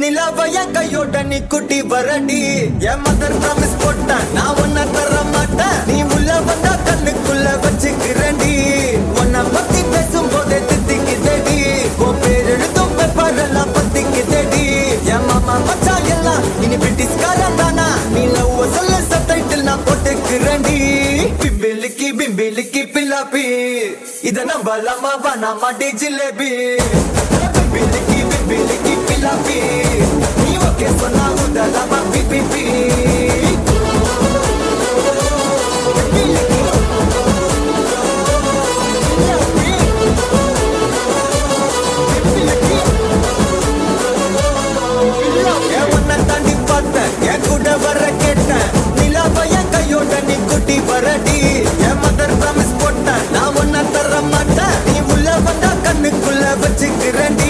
நிலவைய கையோட நீ குட்டி வரடி என் மதர் ப்ராமிஸ் போட்டேன் நான் ஒன்ன தர மாட்டேன் நீ உள்ள வந்தா கண்ணுக்குள்ள வச்சுக்கிறேன்டி உன்னை பத்தி பேசும்போதே தித்திக்குதடி உன் பேர் எழுதும் பேப்பரெல்லாம் பத்திக்குதடி என் மாமா மச்சான் எல்லாம் இனி பிரிட்டிஷ்காரன் தானா நீ லவ் சொல்ல சப்டைட்டில் நான் போட்டுக்கிறேன்டி பிம்பிலிக்கி பிம்பிலிக்கி பில்லாப்பி இத நம்பலாமா வேணாமா டி ஜிலேபி பிம்பிலிக்கி பிம்பிலிக்கி பில்லாப்பி நீ ஓகே சொன்னா உதலாமா பிபிபி என் உன்னை தாண்டி பார்த்தேன் என் கூட வர கேட்டேன் நிலாவை என் கையோட நீ குட்டி வரடி என் மதர் ப்ராமிஸ் போட்டேன் நான் ஒன்ன தர மாட்டேன் நீ உள்ள வந்தா கண்ணுக்குள்ள வச்சுக்கிறேன்டி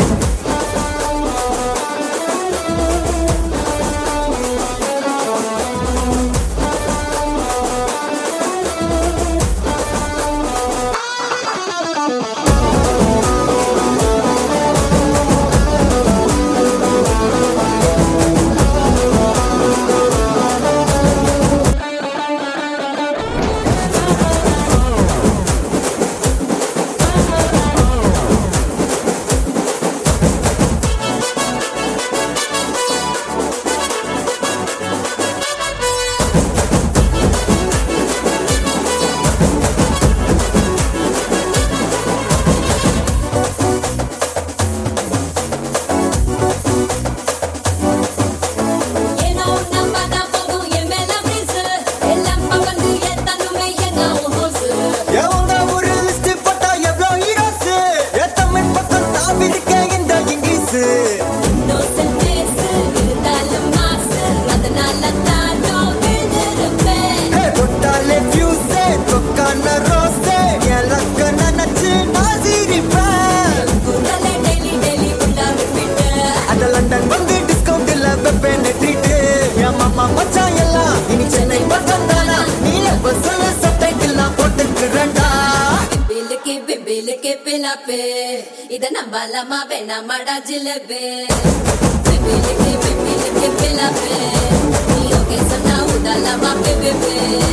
ஏனோ நம்பதான் போகும் என் மேல breeze. எல்லாம் பறந்து எத்தனுமே என்ன உன் ஹோஸ். எவங்க ஒரு லிஸ்ட் போட்டா எவ்வளோ ஹீரோஸ் என் தமிழ் பக்கம் தாவி இருக்கேன் இந்த இங்கிலீஷ் Innocent face, இருந்தாலும் mass. அதனால தான் நான் விழுந்திருப்பேன். ஹே தொட்டாலே ஃபியூஸ் தொக்கான ரோஸ் என் லக்க நினைச்சு நான் சிரிப்பேன் குரலை daily daily உள்ள repeat. அந்த லண்டன் வந்து டிஸ்கவுண்ட் இல்ல வெப்பேன் ட்ரீட் என் மாமா மச்சான் எல்லாம் இனி சென்னை பக்கம் தானா நீல பஸ்ல சப்டைட்டில் நான் போட்டுக்கிறேன்டா பிம்பிலுக்கு பிம்பிலுக்கு பிலாப்பு. இத நம்பலாமா வேணாமாடா ஜிலேபி. பிம்பிலுக்கு பிம்பிலுக்கு பிலாப்பு. நீ okay சொன்னா உதலாமா பிபிபி.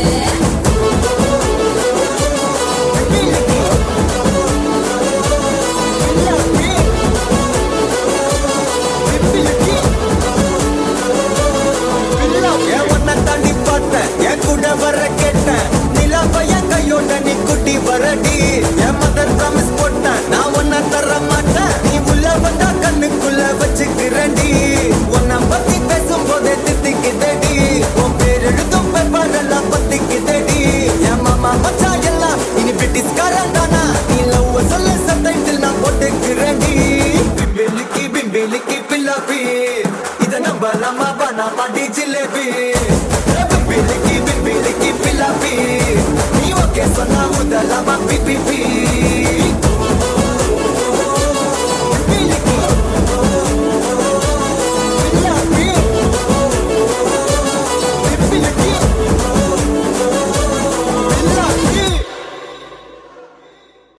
என் உன்னை தாண்டி பார்த்தேன் என் கூட வர கேட்டேன் நிலாவை என் கையோட நீ குட்டி வரடி என் மதர் ப்ராமிஸ் போட்டேன் நான் ஒன்ன தர மாட்டேன் நீ உள்ள வந்தா கண்ணுக்குள்ள வச்சுக்கிறேன்டி உன்னை பத்தி பேசும்போதே தித்திக்குதடி உன் பேர் எழுதும் பேப்பரெல்லாம் பத்திக்குதடி என் மாமா மச்சான் எல்லாம் இனி பிரிட்டிஷ்காரன் தானா நீ லவ் சொல்ல சப்டைட்டில் நான் போட்டுக்கிறேன்டி பிம்பிலிக்கி பிம்பிலிக்கி பில்லாப்பி இத நம்பலாமா வேணாமா டி ஜிலேபி பிம்பிலிக்கி பிம்பிலிக்கி பில்லாப்பி நீ ஓகே சொன்னா உதலாமா பிபிபி